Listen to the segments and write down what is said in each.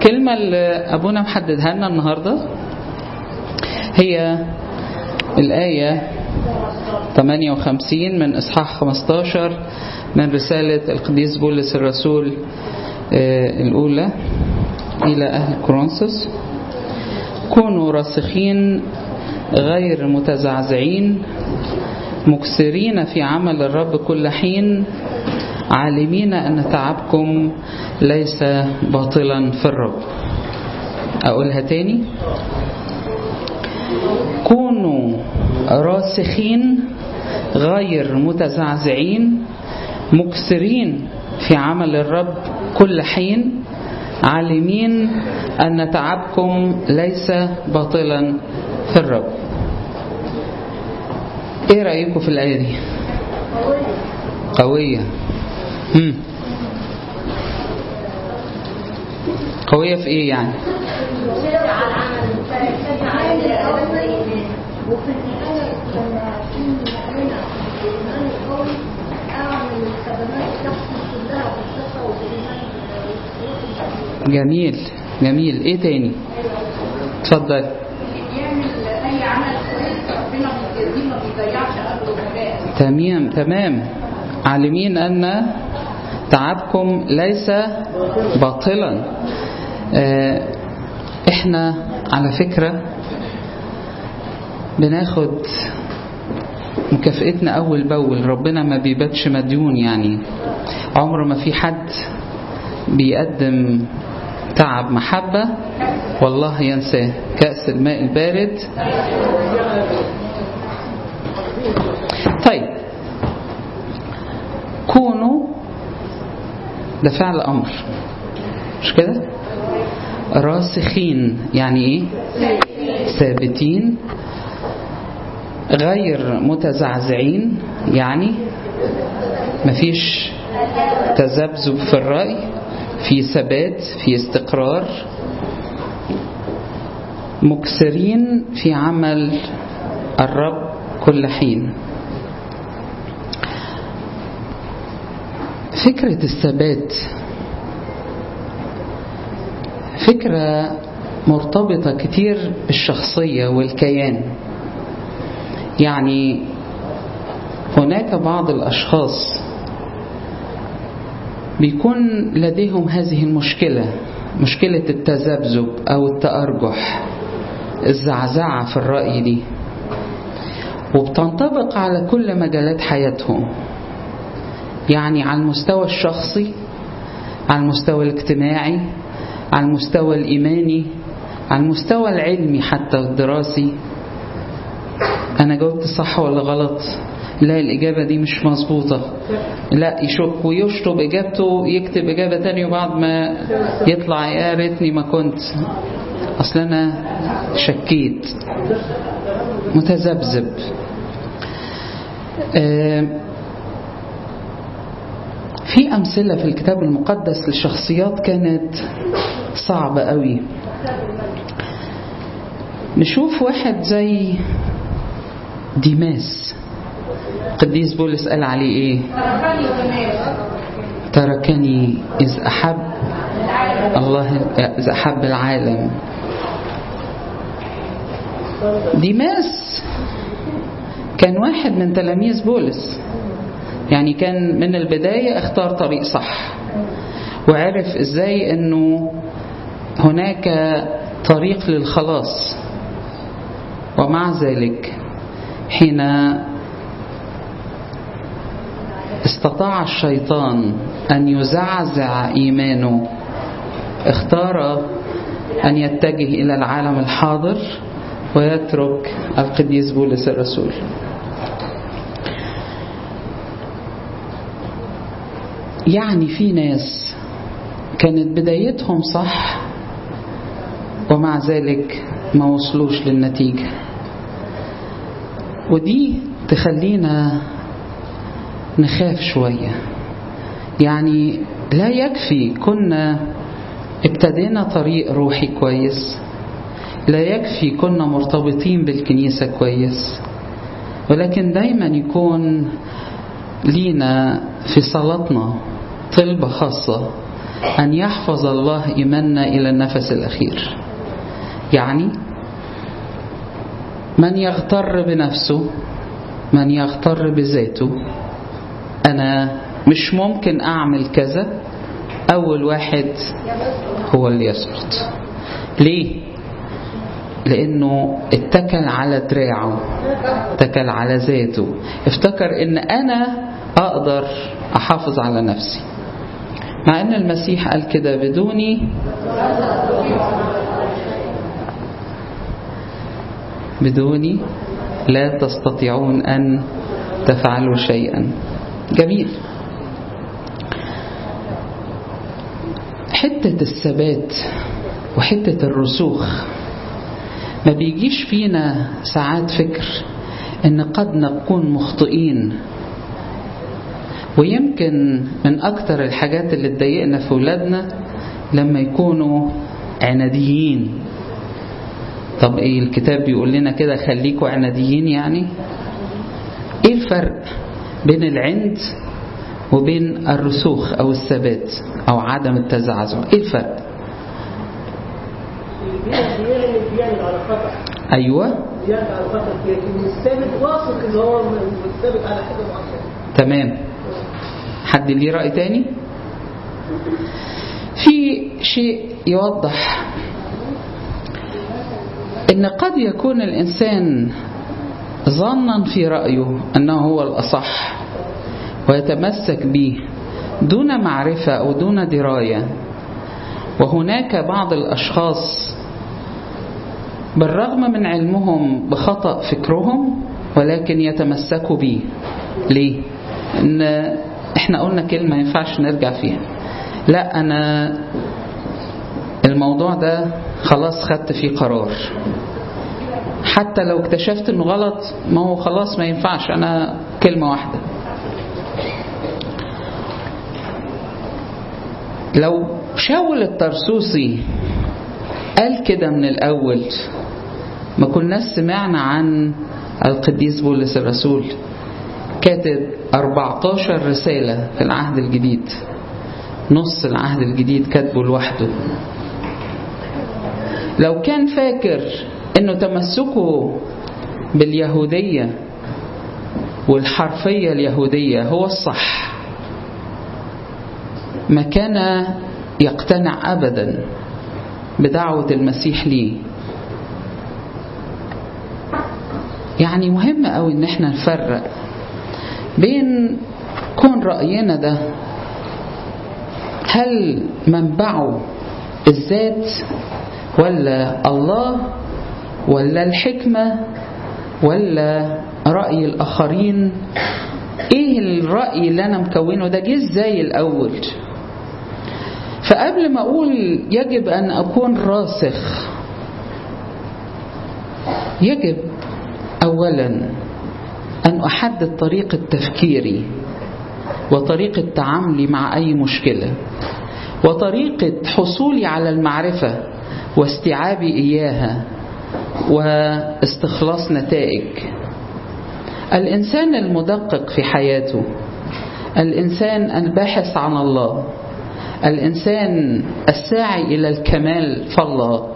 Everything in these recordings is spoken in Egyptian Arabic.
الكلمة اللي أبونا محددها لنا النهاردة هي الآية 58 من إصحاح 15 من رسالة القديس بولس الرسول الأولى إلى أهل كورنثوس كونوا راسخين غير متزعزعين مكسرين في عمل الرب كل حين عالمين أن تعبكم ليس باطلا في الرب أقولها تاني كونوا راسخين غير متزعزعين مكسرين في عمل الرب كل حين عالمين أن تعبكم ليس باطلا في الرب ايه رأيكم في الآية دي قوية مم. قوية في ايه يعني وفي النهاية لما في هنا الإيمان القوي أعمل الخدمات تحصل كلها بالثقة والإيمان جميل جميل ايه تاني اتفضل يعمل أي عمل كويس ربنا بيرضيه ما بيضيعش أجره وباء تمام تمام عالمين أن تعبكم ليس باطلا آه، احنا على فكرة بناخد مكافئتنا أول بأول ربنا ما بيباتش مديون يعني عمر ما في حد بيقدم تعب محبة والله ينساه كأس الماء البارد طيب كونوا ده فعل أمر مش كده راسخين يعني ايه ثابتين غير متزعزعين يعني مفيش تذبذب في الرأي في ثبات في استقرار مكسرين في عمل الرب كل حين فكرة الثبات فكرة مرتبطة كتير بالشخصية والكيان يعني هناك بعض الأشخاص بيكون لديهم هذه المشكلة مشكلة التذبذب أو التأرجح الزعزعة في الرأي دي وبتنطبق على كل مجالات حياتهم يعني على المستوى الشخصي على المستوى الاجتماعي على المستوى الإيماني على المستوى العلمي حتى الدراسي أنا جاوبت صح ولا غلط لا الإجابة دي مش مظبوطة لا يشك ويشطب إجابته يكتب إجابة تانية وبعد ما يطلع يا ريتني ما كنت أصل أنا شكيت متذبذب آه في أمثلة في الكتاب المقدس لشخصيات كانت صعبة قوي نشوف واحد زي ديماس قديس بولس قال عليه ايه تركني إذ أحب الله إذ أحب العالم ديماس كان واحد من تلاميذ بولس يعني كان من البداية اختار طريق صح وعرف ازاي انه هناك طريق للخلاص ومع ذلك حين استطاع الشيطان أن يزعزع إيمانه اختار أن يتجه إلى العالم الحاضر ويترك القديس بولس الرسول يعني في ناس كانت بدايتهم صح ومع ذلك ما وصلوش للنتيجة ودي تخلينا نخاف شوية يعني لا يكفي كنا ابتدينا طريق روحي كويس لا يكفي كنا مرتبطين بالكنيسة كويس ولكن دايما يكون لينا في صلاتنا طلبة خاصة أن يحفظ الله إيماننا إلى النفس الأخير يعني من يغتر بنفسه من يغتر بذاته أنا مش ممكن أعمل كذا أول واحد هو اللي يسقط ليه؟ لأنه اتكل على دراعه اتكل على ذاته افتكر ان انا اقدر احافظ على نفسي مع ان المسيح قال كده بدوني بدوني لا تستطيعون ان تفعلوا شيئا جميل حتة الثبات وحتة الرسوخ ما بيجيش فينا ساعات فكر ان قد نكون مخطئين ويمكن من اكتر الحاجات اللي تضايقنا في ولادنا لما يكونوا عناديين طب ايه الكتاب بيقول لنا كده خليكوا عناديين يعني ايه الفرق بين العند وبين الرسوخ او الثبات او عدم التزعزع ايه الفرق بيعمل بيعمل على خطأ ايوه بيعمل على خطأ لكن الثابت واثق ان هو ثابت على حاجه معينه تمام حد ليه رأي تاني في شيء يوضح ان قد يكون الانسان ظنا في رأيه انه هو الاصح ويتمسك به دون معرفة او دون دراية وهناك بعض الاشخاص بالرغم من علمهم بخطأ فكرهم ولكن يتمسكوا به ليه؟ ان احنا قلنا كلمة ما ينفعش نرجع فيها لا انا الموضوع ده خلاص خدت فيه قرار حتى لو اكتشفت انه غلط ما هو خلاص ما ينفعش انا كلمة واحدة لو شاول الطرسوسي قال كده من الأول ما كناش سمعنا عن القديس بولس الرسول كاتب 14 رسالة في العهد الجديد نص العهد الجديد كاتبه لوحده لو كان فاكر انه تمسكه باليهودية والحرفية اليهودية هو الصح ما كان يقتنع ابدا بدعوة المسيح ليه يعني مهم قوي ان احنا نفرق بين كون رأينا ده هل منبعه الذات ولا الله ولا الحكمة ولا رأي الآخرين ايه الرأي اللي انا مكونه ده جه ازاي الاول فقبل ما اقول يجب ان اكون راسخ يجب اولا ان احدد طريقة تفكيري وطريقة تعاملي مع اي مشكلة وطريقة حصولي على المعرفة واستيعابي اياها واستخلاص نتائج الانسان المدقق في حياته الانسان الباحث عن الله الانسان الساعي الى الكمال فالله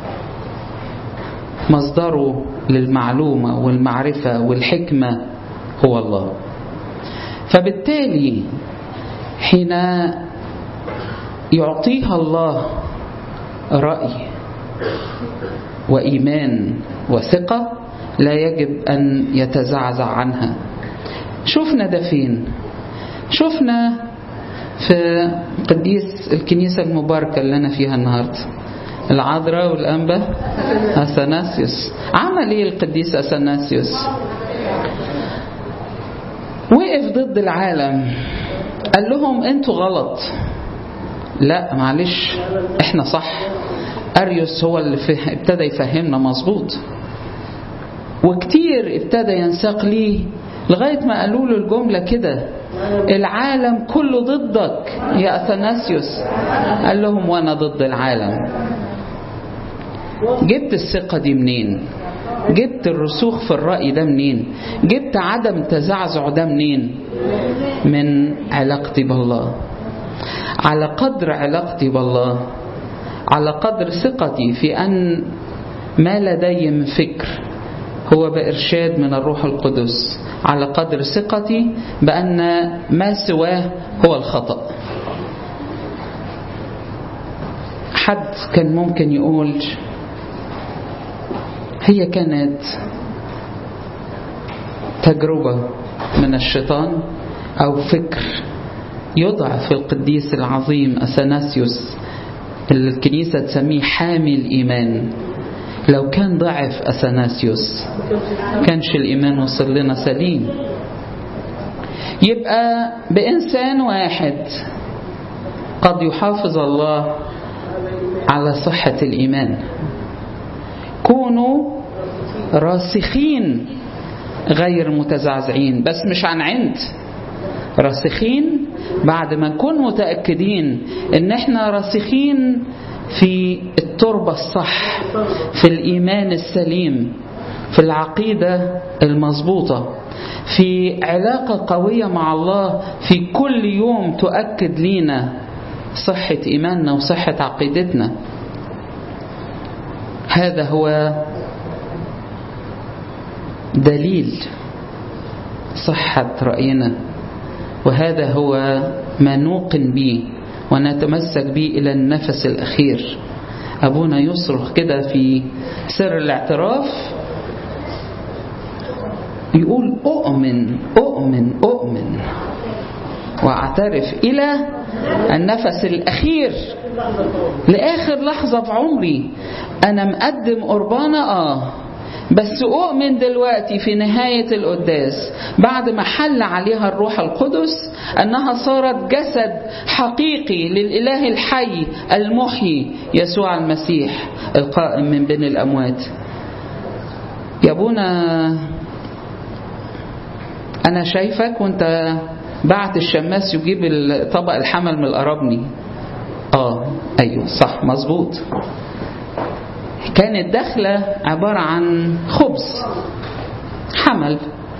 مصدره للمعلومه والمعرفه والحكمه هو الله فبالتالي حين يعطيها الله راي وايمان وثقه لا يجب ان يتزعزع عنها شفنا ده فين شفنا في قديس الكنيسة المباركة اللي أنا فيها النهاردة العذراء والأنبا أثناسيوس عمل إيه القديس أثناسيوس وقف ضد العالم قال لهم أنتوا غلط لا معلش احنا صح أريوس هو اللي ابتدى يفهمنا مظبوط وكتير ابتدى ينساق ليه لغاية ما قالوا له الجملة كده العالم كله ضدك يا أثناسيوس قال لهم وأنا ضد العالم جبت الثقة دي منين جبت الرسوخ في الرأي ده منين جبت عدم التزعزع ده منين من علاقتي بالله على قدر علاقتي بالله على قدر ثقتي في أن ما لدي من فكر هو بإرشاد من الروح القدس على قدر ثقتي بأن ما سواه هو الخطأ حد كان ممكن يقول هي كانت تجربة من الشيطان أو فكر يضعف القديس العظيم أثناسيوس اللي الكنيسة تسميه حامي الإيمان لو كان ضعف أثناسيوس كانش الإيمان وصل لنا سليم يبقى بإنسان واحد قد يحافظ الله على صحة الإيمان كونوا راسخين غير متزعزعين بس مش عن عند راسخين بعد ما نكون متأكدين ان احنا راسخين في التربة الصح في الإيمان السليم في العقيدة المظبوطة في علاقة قوية مع الله في كل يوم تؤكد لنا صحة إيماننا وصحة عقيدتنا هذا هو دليل صحة رأينا وهذا هو ما نوقن به ونتمسك به إلى النفس الأخير أبونا يصرخ كده في سر الاعتراف يقول أؤمن أؤمن أؤمن وأعترف إلى النفس الأخير لآخر لحظة في عمري أنا مقدم قربانة آه بس أؤمن دلوقتي في نهاية القداس بعد ما حل عليها الروح القدس أنها صارت جسد حقيقي للإله الحي المحيي يسوع المسيح القائم من بين الأموات يا ابونا أنا شايفك وأنت بعت الشماس يجيب طبق الحمل من القرابني آه أيوه صح مظبوط كانت داخلة عبارة عن خبز حمل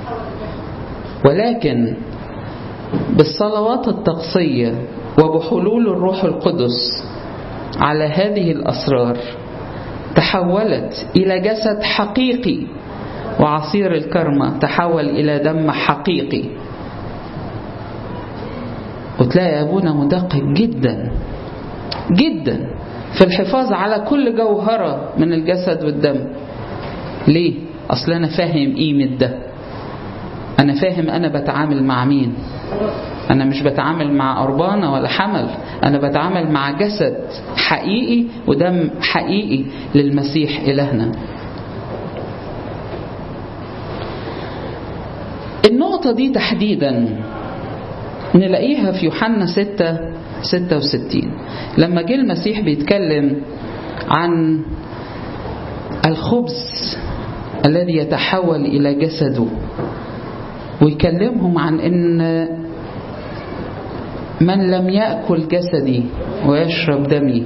ولكن بالصلوات التقصية وبحلول الروح القدس على هذه الأسرار تحولت إلى جسد حقيقي وعصير الكرمة تحول إلى دم حقيقي وتلاقي أبونا مدقق جدا جدا في الحفاظ على كل جوهرة من الجسد والدم ليه؟ أصل أنا فاهم قيمة ده أنا فاهم أنا بتعامل مع مين أنا مش بتعامل مع قربانة ولا حمل أنا بتعامل مع جسد حقيقي ودم حقيقي للمسيح إلهنا النقطة دي تحديدا نلاقيها في يوحنا 6 66 لما جه المسيح بيتكلم عن الخبز الذي يتحول إلى جسده ويكلمهم عن ان من لم يأكل جسدي ويشرب دمي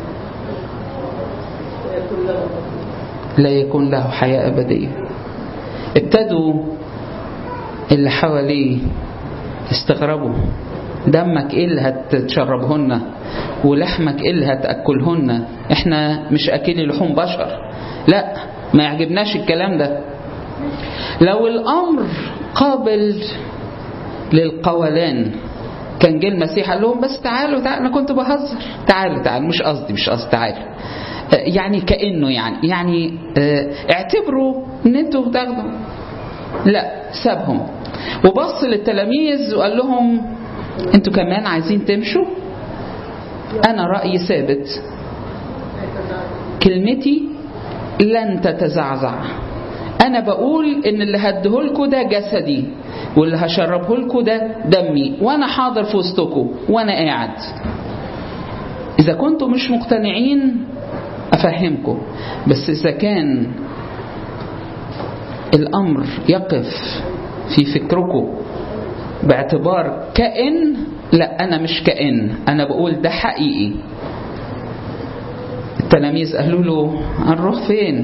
لا يكون له حياة أبدية ابتدوا اللي حواليه يستغربوا دمك ايه اللي هتشربهن ولحمك ايه اللي هتاكلهن احنا مش اكلي لحوم بشر لا ما يعجبناش الكلام ده لو الامر قابل للقولان كان جه المسيح قال لهم بس تعالوا تعالوا انا كنت بهزر تعالوا تعالوا مش قصدي مش قصدي تعالوا يعني كانه يعني يعني اعتبروا ان انتوا بتاخدوا لا سابهم وبص للتلاميذ وقال لهم انتوا كمان عايزين تمشوا انا رايي ثابت كلمتي لن تتزعزع انا بقول ان اللي هديهولكوا ده جسدي واللي هشربهولكوا ده دمي وانا حاضر في وسطكم وانا قاعد اذا كنتوا مش مقتنعين افهمكم بس اذا كان الامر يقف في فكركم باعتبار كائن لا انا مش كائن انا بقول ده حقيقي التلاميذ قالوا له هنروح فين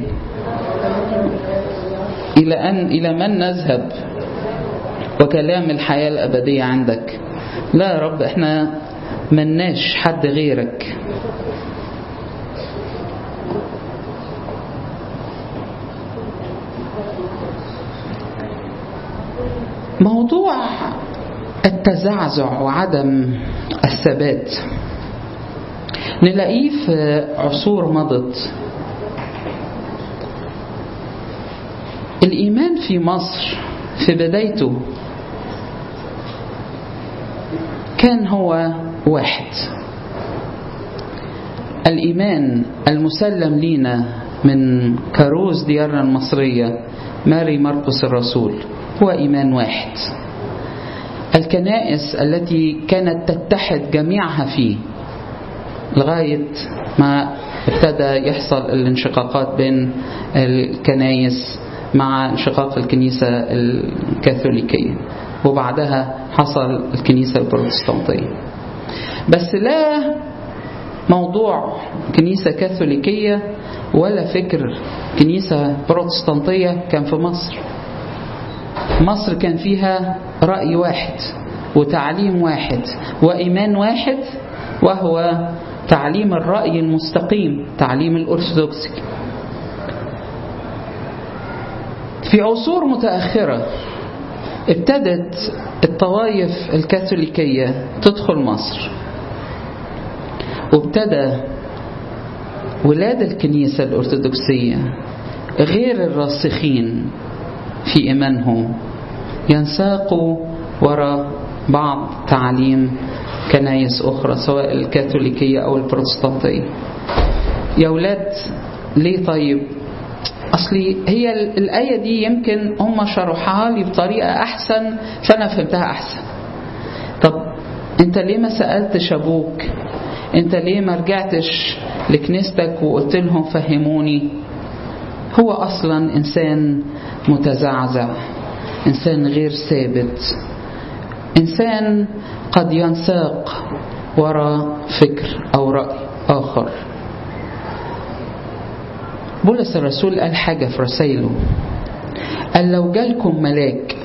الى ان الى من نذهب وكلام الحياه الابديه عندك لا يا رب احنا مناش حد غيرك موضوع التزعزع وعدم الثبات نلاقيه في عصور مضت الإيمان في مصر في بدايته كان هو واحد الإيمان المسلم لينا من كروز ديارنا المصرية ماري مرقس الرسول هو إيمان واحد الكنائس التي كانت تتحد جميعها فيه لغاية ما ابتدى يحصل الانشقاقات بين الكنائس مع انشقاق الكنيسة الكاثوليكية وبعدها حصل الكنيسة البروتستانتية بس لا موضوع كنيسة كاثوليكية ولا فكر كنيسة بروتستانتية كان في مصر مصر كان فيها رأي واحد وتعليم واحد وإيمان واحد وهو تعليم الرأي المستقيم تعليم الأرثوذكسي في عصور متأخرة ابتدت الطوائف الكاثوليكية تدخل مصر وابتدى ولاد الكنيسة الأرثوذكسية غير الراسخين في إيمانهم ينساقوا وراء بعض تعليم كنايس أخرى سواء الكاثوليكية أو البروتستانتية يا ولاد ليه طيب أصلي هي الآية دي يمكن هم شرحها لي بطريقة أحسن فأنا فهمتها أحسن طب أنت ليه ما سألتش أبوك أنت ليه ما رجعتش لكنيستك وقلت لهم فهموني هو أصلا إنسان متزعزع إنسان غير ثابت إنسان قد ينساق وراء فكر أو رأي آخر بولس الرسول قال حاجة في رسائله قال لو جالكم ملاك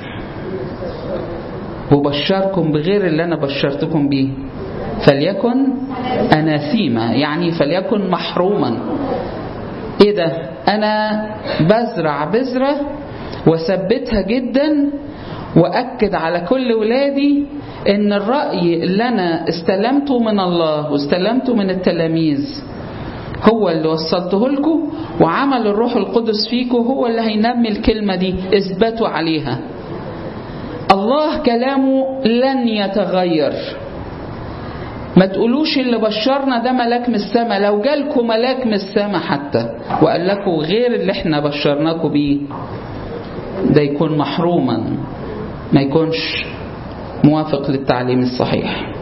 وبشركم بغير اللي أنا بشرتكم بيه فليكن أناثيما يعني فليكن محروما إيه ده أنا بزرع بذرة وثبتها جدا وأكد على كل ولادي إن الرأي اللي أنا استلمته من الله واستلمته من التلاميذ هو اللي وصلته لكم وعمل الروح القدس فيكم هو اللي هينمي الكلمة دي اثبتوا عليها الله كلامه لن يتغير ما تقولوش اللي بشرنا ده ملاك من السماء لو جالكم ملاك من السماء حتى وقال لكم غير اللي احنا بشرناكم بيه ده يكون محروما ما يكونش موافق للتعليم الصحيح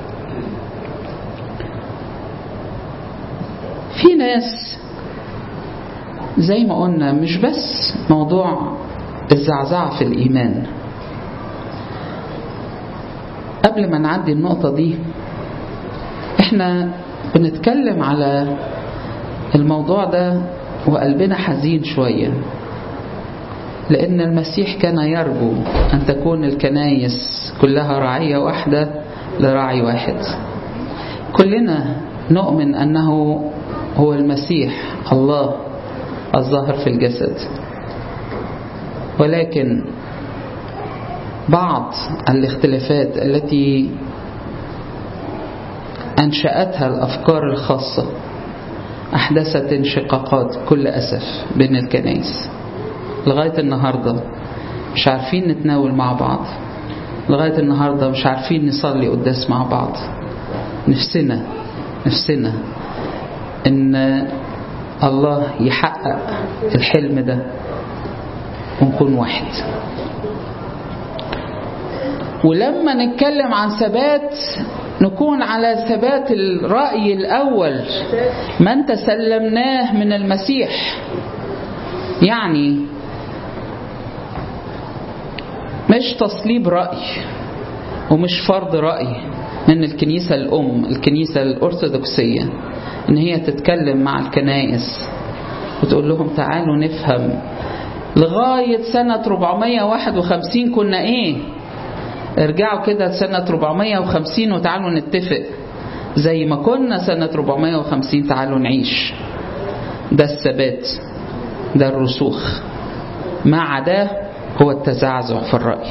في ناس زي ما قلنا مش بس موضوع الزعزعة في الإيمان قبل ما نعدي النقطة دي احنا بنتكلم على الموضوع ده وقلبنا حزين شوية لأن المسيح كان يرجو أن تكون الكنايس كلها راعية واحدة لراعي واحد كلنا نؤمن أنه هو المسيح الله الظاهر في الجسد ولكن بعض الاختلافات التي أنشأتها الأفكار الخاصة أحدثت انشقاقات كل أسف بين الكنائس لغاية النهاردة مش عارفين نتناول مع بعض لغاية النهاردة مش عارفين نصلي قداس مع بعض نفسنا نفسنا ان الله يحقق الحلم ده ونكون واحد ولما نتكلم عن ثبات نكون على ثبات الرأي الأول من تسلمناه من المسيح يعني مش تصليب رأي ومش فرض رأي من الكنيسة الأم الكنيسة الأرثوذكسية إن هي تتكلم مع الكنائس وتقول لهم تعالوا نفهم لغاية سنة 451 كنا إيه ارجعوا كده سنة 450 وتعالوا نتفق زي ما كنا سنة 450 تعالوا نعيش ده الثبات ده الرسوخ ما عداه هو التزعزع في الرأي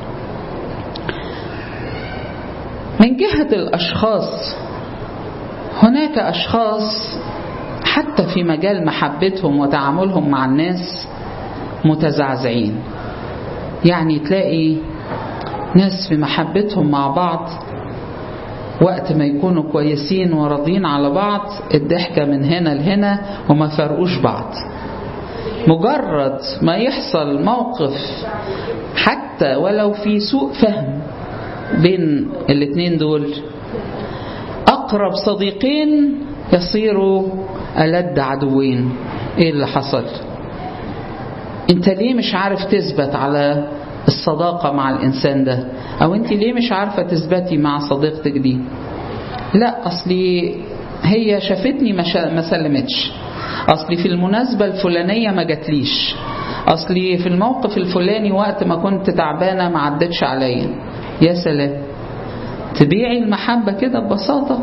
من جهة الأشخاص هناك أشخاص حتى في مجال محبتهم وتعاملهم مع الناس متزعزعين يعني تلاقي ناس في محبتهم مع بعض وقت ما يكونوا كويسين وراضيين على بعض الضحكة من هنا لهنا وما فرقوش بعض مجرد ما يحصل موقف حتى ولو في سوء فهم بين الاتنين دول أقرب صديقين يصيروا ألد عدوين إيه اللي حصل أنت ليه مش عارف تثبت على الصداقة مع الإنسان ده أو أنت ليه مش عارفة تثبتي مع صديقتك دي لا أصلي هي شافتني ما, شا... ما سلمتش أصلي في المناسبة الفلانية ما جاتليش أصلي في الموقف الفلاني وقت ما كنت تعبانة ما عدتش عليا يا سلام تبيعي المحبة كده ببساطة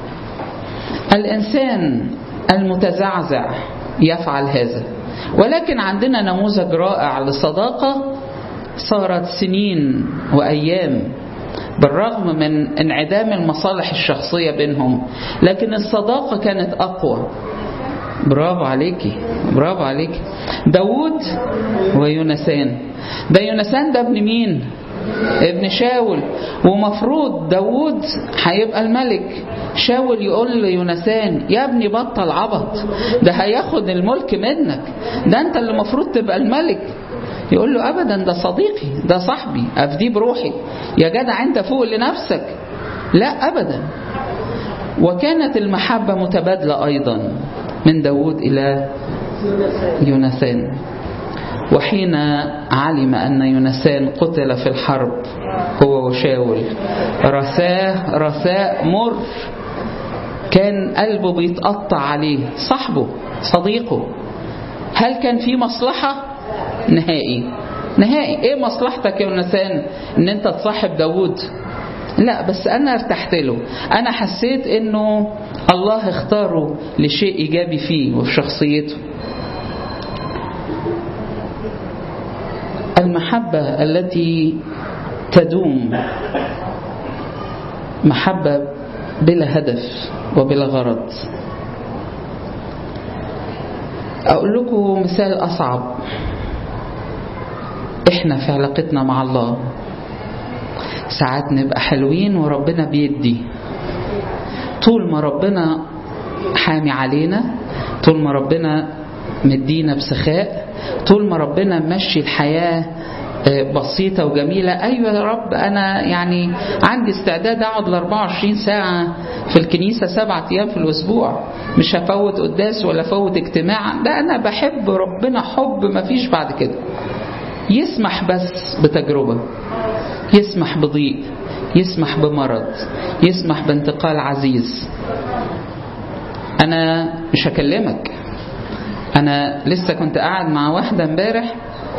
الإنسان المتزعزع يفعل هذا ولكن عندنا نموذج رائع لصداقة صارت سنين وأيام بالرغم من انعدام المصالح الشخصية بينهم لكن الصداقة كانت أقوى برافو عليكي برافو عليكي داود ويونسان ده يونسان ده ابن مين ابن شاول ومفروض داود هيبقى الملك شاول يقول ليونسان يا ابني بطل عبط ده هياخد الملك منك ده انت اللي المفروض تبقى الملك يقول له ابدا ده صديقي ده صاحبي افديه بروحي يا جدع انت فوق لنفسك لا ابدا وكانت المحبه متبادله ايضا من داود الى يونسان وحين علم أن يونسان قتل في الحرب هو وشاول رثاه رثاء مر كان قلبه بيتقطع عليه صاحبه صديقه هل كان في مصلحة نهائي نهائي ايه مصلحتك يا يونسان ان انت تصاحب داود لا بس انا ارتحت له انا حسيت انه الله اختاره لشيء ايجابي فيه وفي شخصيته المحبة التي تدوم محبة بلا هدف وبلا غرض أقول لكم مثال أصعب إحنا في علاقتنا مع الله ساعات نبقى حلوين وربنا بيدي طول ما ربنا حامي علينا طول ما ربنا مدينا بسخاء طول ما ربنا مشي الحياة بسيطة وجميلة أيوة يا رب أنا يعني عندي استعداد أقعد ل 24 ساعة في الكنيسة سبعة أيام في الأسبوع مش هفوت قداس ولا فوت اجتماع ده أنا بحب ربنا حب ما فيش بعد كده يسمح بس بتجربة يسمح بضيق يسمح بمرض يسمح بانتقال عزيز أنا مش هكلمك أنا لسه كنت قاعد مع واحدة امبارح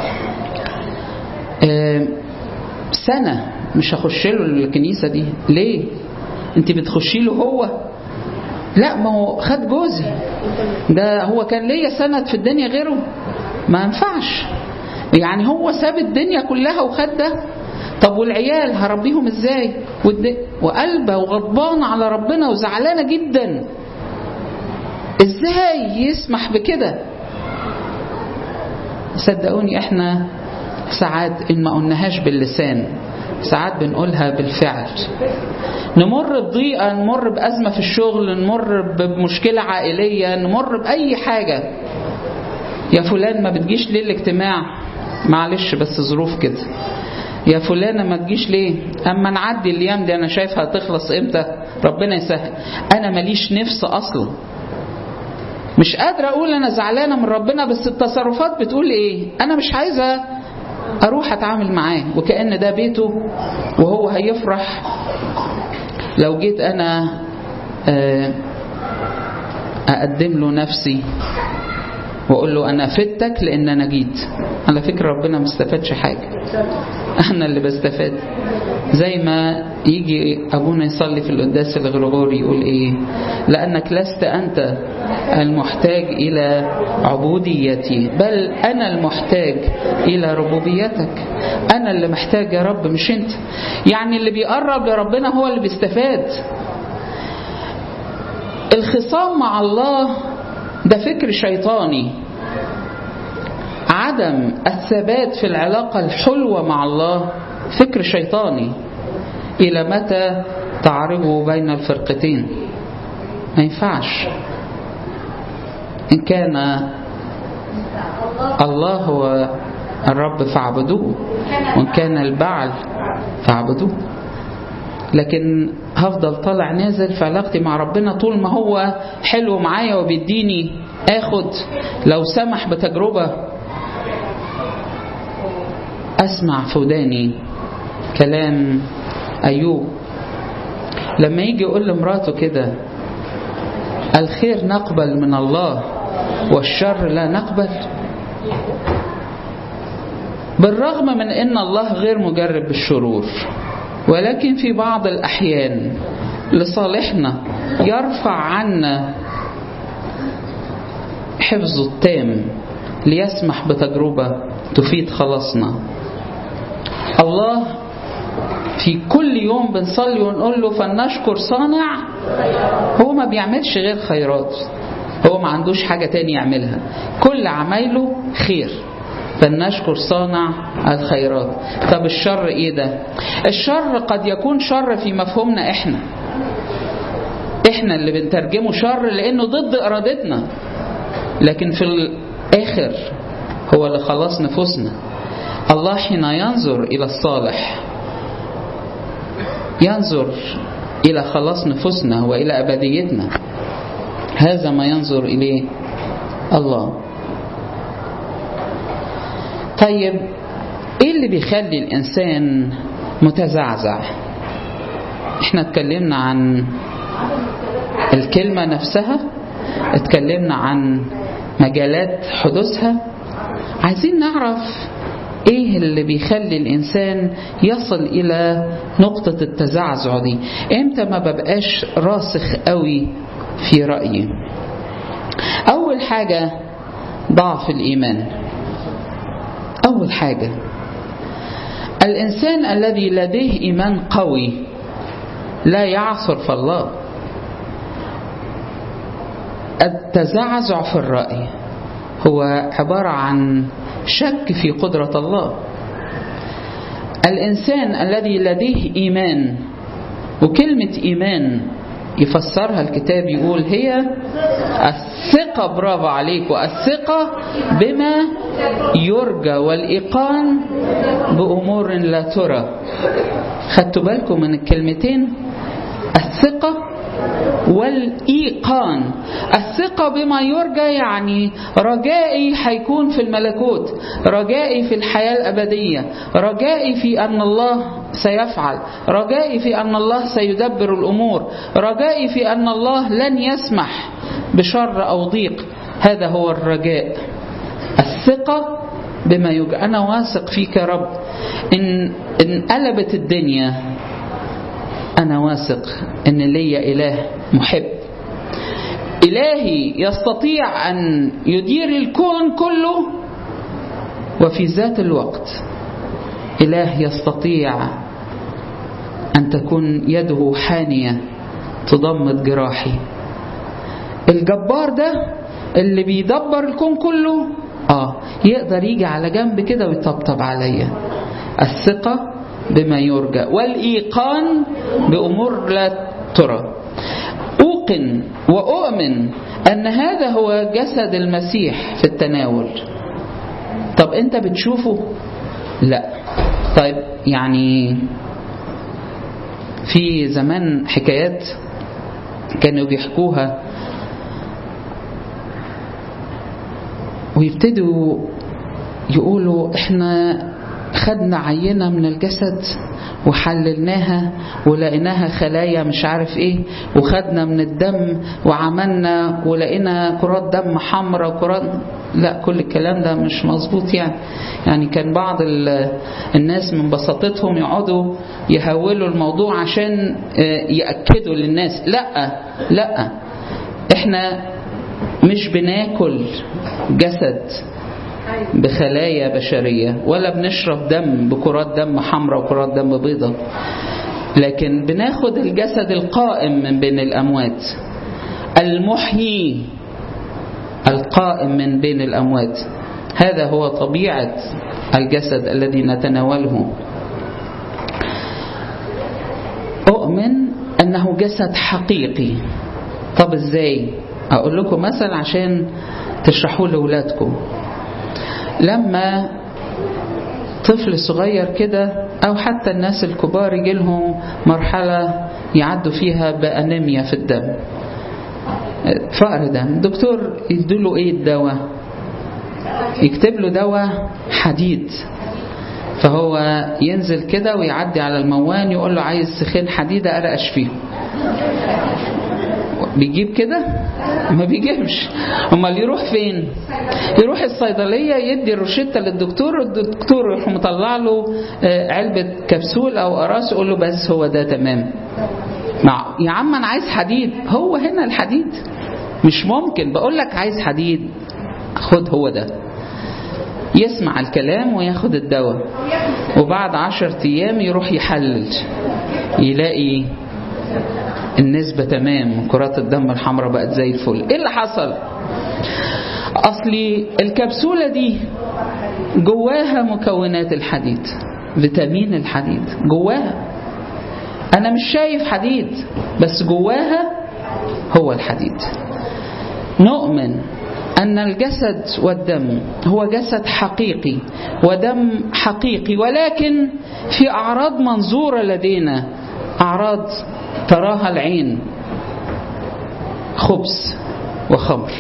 سنة مش هخش له الكنيسة دي ليه انت بتخشي له هو لا ما هو خد جوزي ده هو كان ليا سند في الدنيا غيره ما ينفعش يعني هو ساب الدنيا كلها وخد ده طب والعيال هربيهم ازاي وقلبه وغضبانه على ربنا وزعلانه جدا ازاي يسمح بكده صدقوني احنا ساعات ان ما قلناهاش باللسان ساعات بنقولها بالفعل نمر بضيقه نمر بازمه في الشغل نمر بمشكله عائليه نمر باي حاجه يا فلان ما بتجيش ليه الاجتماع معلش بس ظروف كده يا فلانة ما تجيش ليه أما نعدي الأيام دي أنا شايفها هتخلص إمتى ربنا يسهل أنا ماليش نفس أصلا مش قادرة أقول أنا زعلانة من ربنا بس التصرفات بتقول إيه أنا مش عايزة أروح أتعامل معاه وكأن ده بيته وهو هيفرح لو جيت أنا أقدم له نفسي واقول له انا فدتك لان انا جيت على فكره ربنا ما استفادش حاجه انا اللي بستفاد زي ما يجي ابونا يصلي في القداس الغرغوري يقول ايه لانك لست انت المحتاج الى عبوديتي بل انا المحتاج الى ربوبيتك انا اللي محتاج يا رب مش انت يعني اللي بيقرب لربنا هو اللي بيستفاد الخصام مع الله ده فكر شيطاني عدم الثبات في العلاقة الحلوة مع الله فكر شيطاني إلى متى تعرضوا بين الفرقتين ما ينفعش إن كان الله هو الرب فاعبدوه وإن كان البعل فاعبدوه لكن هفضل طالع نازل في علاقتي مع ربنا طول ما هو حلو معايا وبيديني اخد لو سمح بتجربة اسمع في وداني كلام ايوب لما يجي يقول لمراته كده الخير نقبل من الله والشر لا نقبل بالرغم من ان الله غير مجرب بالشرور ولكن في بعض الأحيان لصالحنا يرفع عنا حفظه التام ليسمح بتجربة تفيد خلاصنا الله في كل يوم بنصلي ونقول له فلنشكر صانع هو ما بيعملش غير خيرات هو ما عندوش حاجة تاني يعملها كل عمايله خير فلنشكر صانع الخيرات طب الشر ايه ده الشر قد يكون شر في مفهومنا احنا احنا اللي بنترجمه شر لانه ضد ارادتنا لكن في الاخر هو اللي خلاص نفوسنا الله حين ينظر الى الصالح ينظر الى خلاص نفوسنا والى ابديتنا هذا ما ينظر اليه الله طيب ايه اللي بيخلي الانسان متزعزع احنا اتكلمنا عن الكلمة نفسها اتكلمنا عن مجالات حدوثها عايزين نعرف ايه اللي بيخلي الانسان يصل الى نقطة التزعزع دي امتى ما ببقاش راسخ قوي في رأيي اول حاجة ضعف الايمان أول حاجة الإنسان الذي لديه إيمان قوي لا يعثر في الله التزعزع في الرأي هو عبارة عن شك في قدرة الله الإنسان الذي لديه إيمان وكلمة إيمان يفسرها الكتاب يقول هي الثقة برافو عليكم الثقة بما يرجى والإيقان بأمور لا ترى خدتوا بالكم من الكلمتين الثقة والإيقان الثقة بما يرجى يعني رجائي هيكون في الملكوت رجائي في الحياة الأبدية رجائي في أن الله سيفعل رجائي في أن الله سيدبر الأمور رجائي في أن الله لن يسمح بشر أو ضيق هذا هو الرجاء الثقة بما يرجى أنا واثق فيك يا رب إن إن قلبت الدنيا أنا واثق إن ليا إله محب إلهي يستطيع أن يدير الكون كله وفي ذات الوقت إله يستطيع أن تكون يده حانية تضمد جراحي الجبار ده اللي بيدبر الكون كله آه يقدر يجي على جنب كده ويطبطب عليا الثقة بما يرجى والإيقان بأمور لا ترى أوقن وأؤمن أن هذا هو جسد المسيح في التناول طب أنت بتشوفه لا طيب يعني في زمان حكايات كانوا بيحكوها ويبتدوا يقولوا احنا خدنا عينة من الجسد وحللناها ولقيناها خلايا مش عارف ايه وخدنا من الدم وعملنا ولقينا كرات دم حمراء وكرات لا كل الكلام ده مش مظبوط يعني يعني كان بعض الناس من بساطتهم يقعدوا يهولوا الموضوع عشان يأكدوا للناس لا لا احنا مش بناكل جسد بخلايا بشرية ولا بنشرب دم بكرات دم حمراء وكرات دم بيضاء لكن بناخد الجسد القائم من بين الأموات المحيي القائم من بين الأموات هذا هو طبيعة الجسد الذي نتناوله أؤمن أنه جسد حقيقي طب إزاي أقول لكم مثل عشان تشرحوه لأولادكم لما طفل صغير كده أو حتى الناس الكبار يجي لهم مرحلة يعدوا فيها بأنيميا في الدم فقر دم الدكتور يديله ايه الدواء يكتب له دواء حديد فهو ينزل كده ويعدي على الموان يقول له عايز سخين حديدة أرقش فيه بيجيب كده ما بيجيبش امال يروح فين يروح الصيدليه يدي الروشته للدكتور الدكتور يروح مطلع له علبه كبسول او قراص يقول له بس هو ده تمام مع يا عم انا عايز حديد هو هنا الحديد مش ممكن بقول لك عايز حديد خد هو ده يسمع الكلام وياخد الدواء وبعد عشر ايام يروح يحلل يلاقي النسبة تمام كرات الدم الحمراء بقت زي الفل ايه اللي حصل اصلي الكبسولة دي جواها مكونات الحديد فيتامين الحديد جواها انا مش شايف حديد بس جواها هو الحديد نؤمن أن الجسد والدم هو جسد حقيقي ودم حقيقي ولكن في أعراض منظورة لدينا أعراض تراها العين خبز وخمر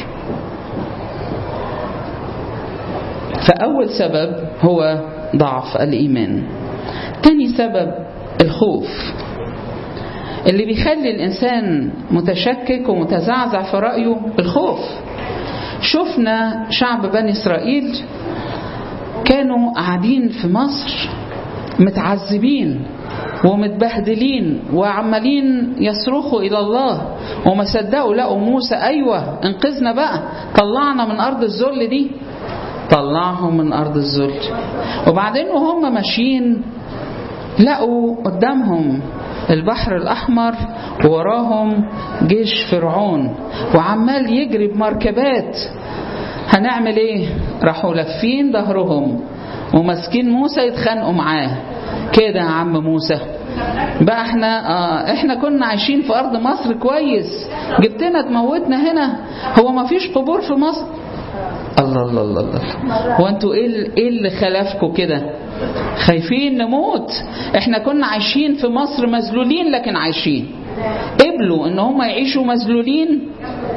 فأول سبب هو ضعف الإيمان تاني سبب الخوف اللي بيخلي الإنسان متشكك ومتزعزع في رأيه الخوف شفنا شعب بني إسرائيل كانوا قاعدين في مصر متعذبين ومتبهدلين وعمالين يصرخوا إلى الله وما صدقوا لقوا موسى أيوة انقذنا بقى طلعنا من أرض الذل دي طلعهم من أرض الذل وبعدين وهم ماشيين لقوا قدامهم البحر الأحمر ووراهم جيش فرعون وعمال يجري بمركبات هنعمل ايه راحوا لافين ظهرهم وماسكين موسى يتخانقوا معاه كده يا عم موسى بقى احنا اه احنا كنا عايشين في ارض مصر كويس جبتنا تموتنا هنا هو ما فيش قبور في مصر الله الله الله الله هو انتوا ايه ايه اللي خلفكم كده خايفين نموت احنا كنا عايشين في مصر مذلولين لكن عايشين قبلوا ان هم يعيشوا مذلولين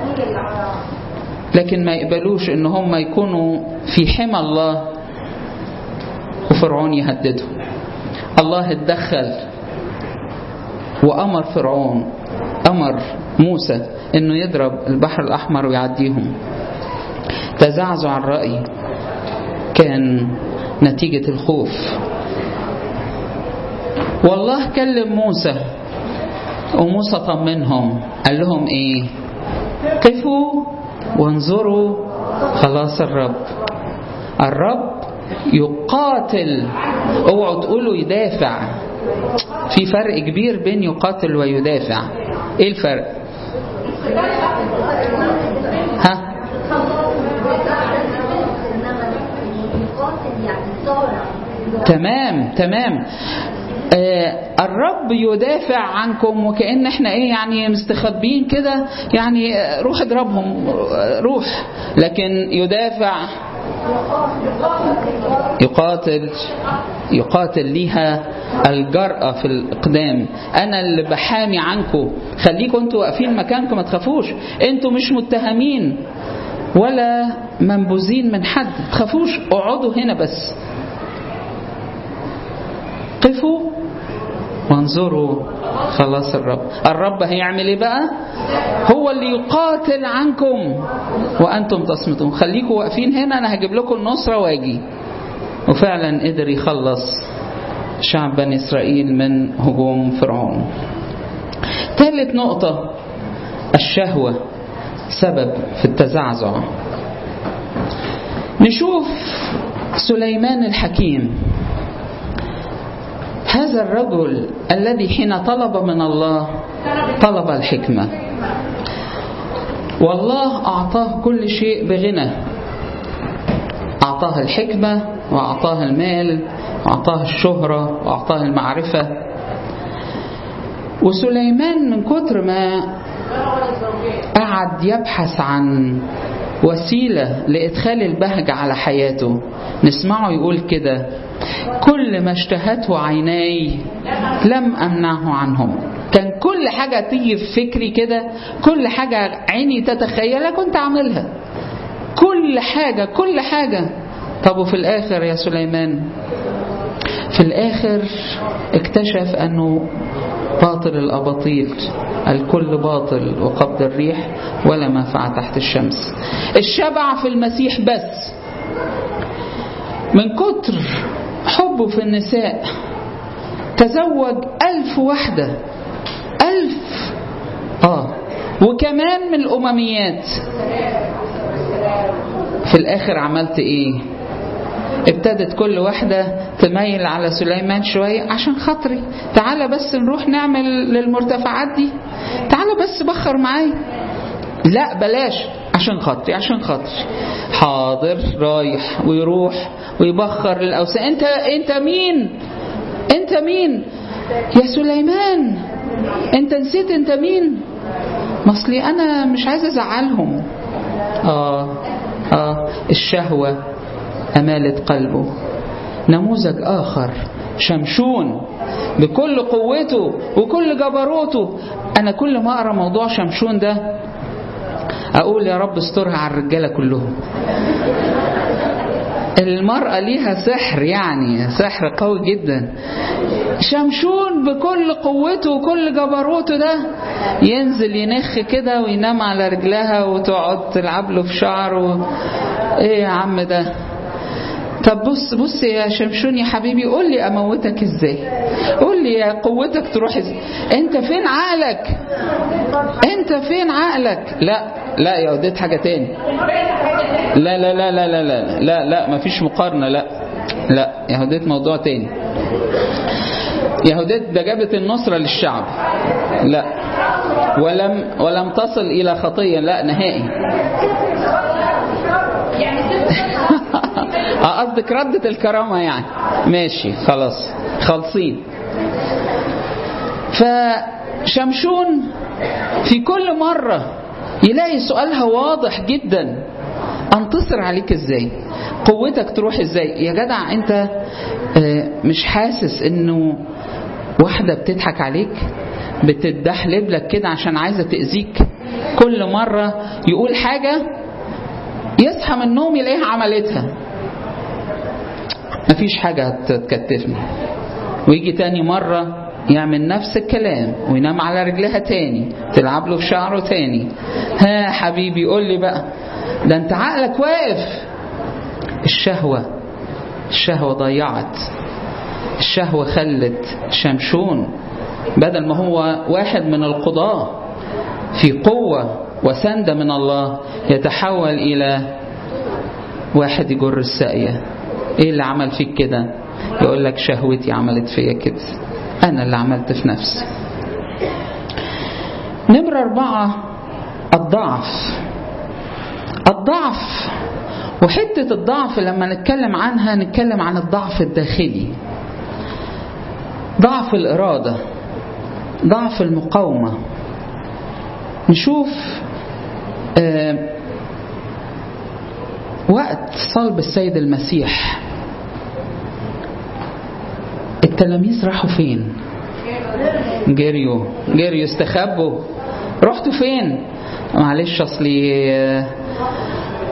لكن ما يقبلوش ان هم يكونوا في حمى الله وفرعون يهددهم الله اتدخل وامر فرعون امر موسى انه يضرب البحر الاحمر ويعديهم تزعزع الراي كان نتيجه الخوف والله كلم موسى وموسى طمنهم قال لهم ايه قفوا وانظروا خلاص الرب الرب يقاتل اوعوا تقولوا يدافع في فرق كبير بين يقاتل ويدافع ايه الفرق ها تمام تمام آه الرب يدافع عنكم وكأن احنا ايه يعني مستخبين كده يعني روح اضربهم روح لكن يدافع يقاتل يقاتل ليها الجرأة في الإقدام أنا اللي بحامي عنكم خليكم أنتوا واقفين مكانكم ما تخافوش أنتوا مش متهمين ولا منبوذين من حد ما تخافوش اقعدوا هنا بس قفوا وانظروا خلاص الرب الرب هيعمل ايه بقى هو اللي يقاتل عنكم وانتم تصمتون خليكم واقفين هنا انا هجيب لكم النصره واجي وفعلا قدر يخلص شعب بني اسرائيل من هجوم فرعون ثالث نقطه الشهوه سبب في التزعزع نشوف سليمان الحكيم هذا الرجل الذي حين طلب من الله طلب الحكمة والله أعطاه كل شيء بغنى أعطاه الحكمة وأعطاه المال وأعطاه الشهرة وأعطاه المعرفة وسليمان من كتر ما قعد يبحث عن وسيلة لإدخال البهجة على حياته نسمعه يقول كده كل ما اشتهته عيناي لم أمنعه عنهم كان كل حاجة تيجي في فكري كده كل حاجة عيني تتخيلها كنت أعملها كل حاجة كل حاجة طب وفي الآخر يا سليمان في الآخر اكتشف أنه باطل الأباطيل الكل باطل وقبض الريح ولا منفعة تحت الشمس الشبع في المسيح بس من كتر حبه في النساء تزوج ألف وحدة ألف آه وكمان من الأمميات في الآخر عملت إيه ابتدت كل واحدة تميل على سليمان شوية عشان خاطري تعالى بس نروح نعمل للمرتفعات دي تعالى بس بخر معايا لا بلاش عشان خاطري عشان خاطري حاضر رايح ويروح ويبخر للأوثان انت انت مين انت مين يا سليمان انت نسيت انت مين مصلي انا مش عايزه ازعلهم اه اه الشهوه امالت قلبه نموذج اخر شمشون بكل قوته وكل جبروته انا كل ما اقرا موضوع شمشون ده اقول يا رب استرها على الرجاله كلهم المرأة ليها سحر يعني سحر قوي جدا شمشون بكل قوته وكل جبروته ده ينزل ينخ كده وينام على رجلها وتقعد تلعب له في شعره ايه يا عم ده طب بص بص يا شمشون يا حبيبي قول لي اموتك ازاي قول لي يا قوتك تروح ازاي انت فين عقلك انت فين عقلك لا لا يا وديت حاجه تاني لا لا لا لا لا لا لا لا مفيش مقارنه لا لا يهوديت موضوع تاني يهوديت ده جابت النصره للشعب لا ولم ولم تصل الى خطيه لا نهائي قصدك ردة الكرامة يعني ماشي خلاص خالصين فشمشون في كل مرة يلاقي سؤالها واضح جدا انتصر عليك ازاي قوتك تروح ازاي يا جدع انت مش حاسس انه واحدة بتضحك عليك بتدحلب لك كده عشان عايزة تأذيك كل مرة يقول حاجة يصحى من النوم يلاقيها عملتها مفيش حاجة هتكتفني ويجي تاني مرة يعمل نفس الكلام وينام على رجلها تاني تلعب له في شعره تاني ها حبيبي قول لي بقى ده انت عقلك واقف الشهوة الشهوة ضيعت الشهوة خلت شمشون بدل ما هو واحد من القضاة في قوة وسندة من الله يتحول إلى واحد يجر الساقية ايه اللي عمل فيك كده يقول لك شهوتي عملت فيا كده انا اللي عملت في نفسي نمرة أربعة الضعف الضعف وحتة الضعف لما نتكلم عنها نتكلم عن الضعف الداخلي ضعف الإرادة ضعف المقاومة نشوف آه وقت صلب السيد المسيح التلاميذ راحوا فين جريوا جريوا استخبوا رحتوا فين معلش اصلي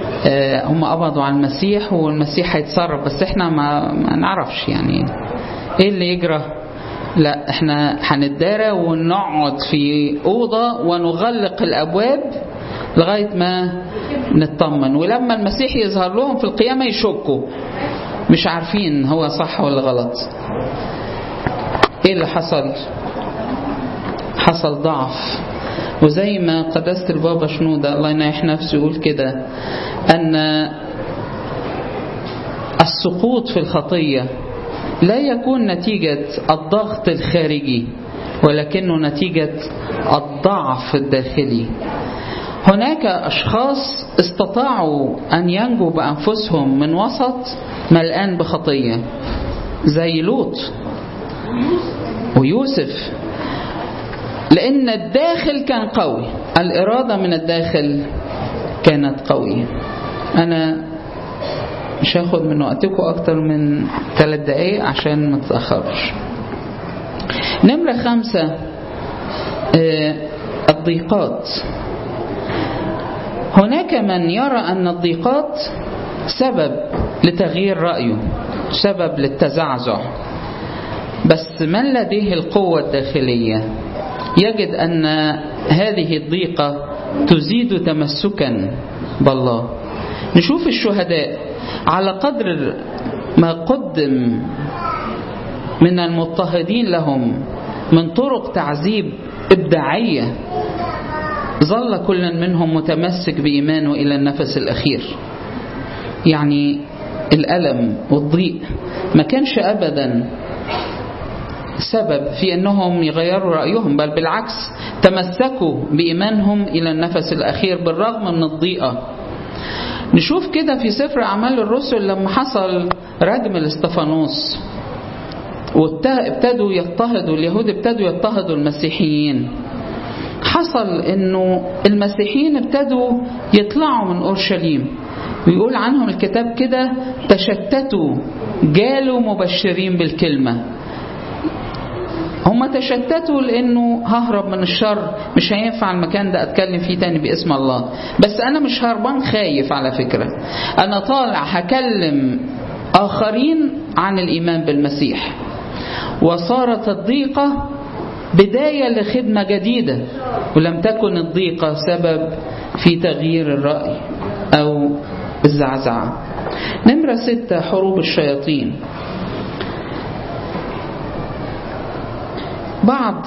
هم قبضوا على المسيح والمسيح هيتصرف بس احنا ما, ما نعرفش يعني ايه اللي يجرى لا احنا هنتدارى ونقعد في اوضه ونغلق الابواب لغايه ما نطمن ولما المسيح يظهر لهم في القيامه يشكوا مش عارفين هو صح ولا غلط ايه اللي حصل حصل ضعف وزي ما قداسة البابا شنودة الله ينايح نفسه يقول كده أن السقوط في الخطية لا يكون نتيجة الضغط الخارجي ولكنه نتيجة الضعف الداخلي هناك أشخاص استطاعوا أن ينجوا بأنفسهم من وسط ملآن بخطية زي لوط ويوسف لأن الداخل كان قوي الإرادة من الداخل كانت قوية أنا مش هاخد من وقتكم أكتر من ثلاث دقايق عشان ما تتأخرش نمرة خمسة آه الضيقات هناك من يرى أن الضيقات سبب لتغيير رأيه سبب للتزعزع بس من لديه القوة الداخلية يجد أن هذه الضيقة تزيد تمسكا بالله نشوف الشهداء على قدر ما قدم من المضطهدين لهم من طرق تعذيب إبداعية ظل كل منهم متمسك بإيمانه إلى النفس الأخير يعني الألم والضيق ما كانش أبدا سبب في أنهم يغيروا رأيهم بل بالعكس تمسكوا بإيمانهم إلى النفس الأخير بالرغم من الضيقة نشوف كده في سفر أعمال الرسل لما حصل رجم الاستفانوس وابتدوا يضطهدوا اليهود ابتدوا يضطهدوا المسيحيين حصل انه المسيحيين ابتدوا يطلعوا من اورشليم ويقول عنهم الكتاب كده تشتتوا جالوا مبشرين بالكلمه هم تشتتوا لانه ههرب من الشر مش هينفع المكان ده اتكلم فيه تاني باسم الله بس انا مش هربان خايف على فكره انا طالع هكلم اخرين عن الايمان بالمسيح وصارت الضيقه بدايه لخدمه جديده ولم تكن الضيقه سبب في تغيير الراي او الزعزعه نمره سته حروب الشياطين بعض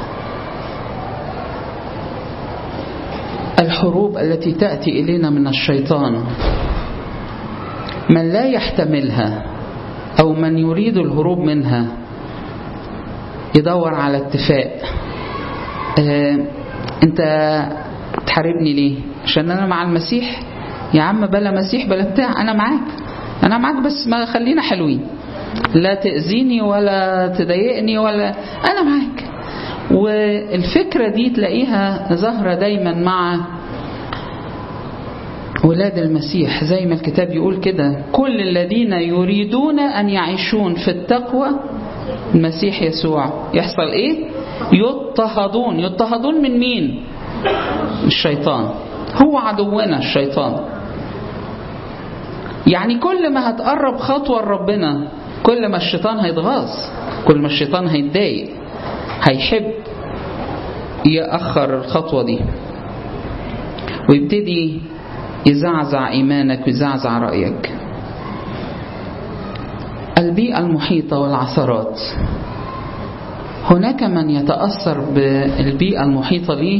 الحروب التي تأتي إلينا من الشيطان من لا يحتملها أو من يريد الهروب منها يدور على اتفاق اه انت تحاربني ليه عشان انا مع المسيح يا عم بلا مسيح بلا بتاع انا معاك انا معاك بس ما خلينا حلوين لا تأذيني ولا تضايقني ولا أنا معاك والفكرة دي تلاقيها ظاهرة دايما مع ولاد المسيح زي ما الكتاب يقول كده كل الذين يريدون أن يعيشون في التقوى المسيح يسوع يحصل إيه يضطهدون يضطهدون من مين الشيطان هو عدونا الشيطان يعني كل ما هتقرب خطوة لربنا كل ما الشيطان هيتغاظ كل ما الشيطان هيتضايق هيحب يأخر الخطوة دي ويبتدي يزعزع إيمانك ويزعزع رأيك البيئة المحيطة والعثرات هناك من يتأثر بالبيئة المحيطة ليه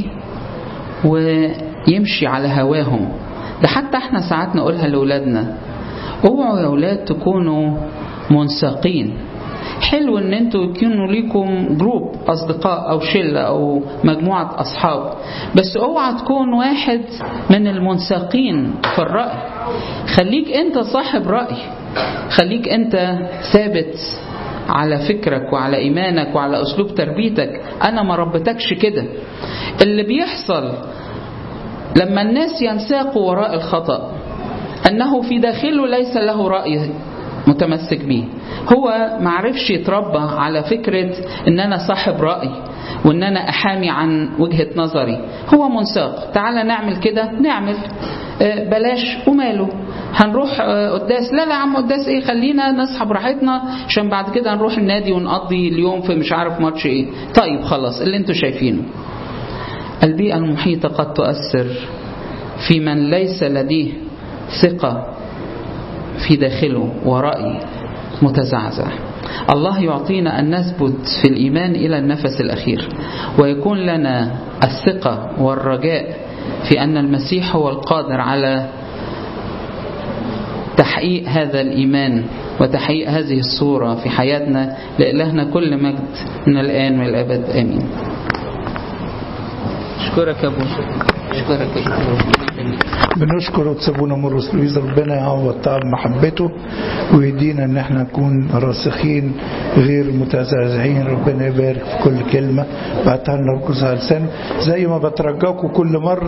ويمشي على هواهم ده حتى احنا ساعات نقولها لأولادنا اوعوا يا أولاد تكونوا منساقين حلو ان انتوا يكونوا ليكم جروب اصدقاء او شله او مجموعه اصحاب بس اوعى تكون واحد من المنساقين في الراي خليك انت صاحب راي خليك انت ثابت على فكرك وعلى ايمانك وعلى اسلوب تربيتك انا ما ربيتكش كده اللي بيحصل لما الناس ينساقوا وراء الخطأ أنه في داخله ليس له رأي متمسك بيه هو معرفش يتربى على فكرة ان انا صاحب رأي وان انا احامي عن وجهة نظري هو منساق تعالى نعمل كده نعمل آه، بلاش وماله هنروح آه، قداس لا لا يا عم قداس ايه خلينا نصحى براحتنا عشان بعد كده نروح النادي ونقضي اليوم في مش عارف ماتش ايه طيب خلاص اللي انتوا شايفينه البيئة المحيطة قد تؤثر في من ليس لديه ثقة في داخله ورأي متزعزع الله يعطينا أن نثبت في الإيمان إلى النفس الأخير ويكون لنا الثقة والرجاء في أن المسيح هو القادر على تحقيق هذا الإيمان وتحقيق هذه الصورة في حياتنا لإلهنا كل مجد من الآن والأبد آمين أشكرك يا أبو أشكرك يا أبو بنشكر وتسابونا مرقس لويس ربنا يعوض تعب محبته ويدينا ان احنا نكون راسخين غير متزعزعين ربنا يبارك في كل كلمه بعتها لنا بكل لسان زي ما بترجاكم كل مره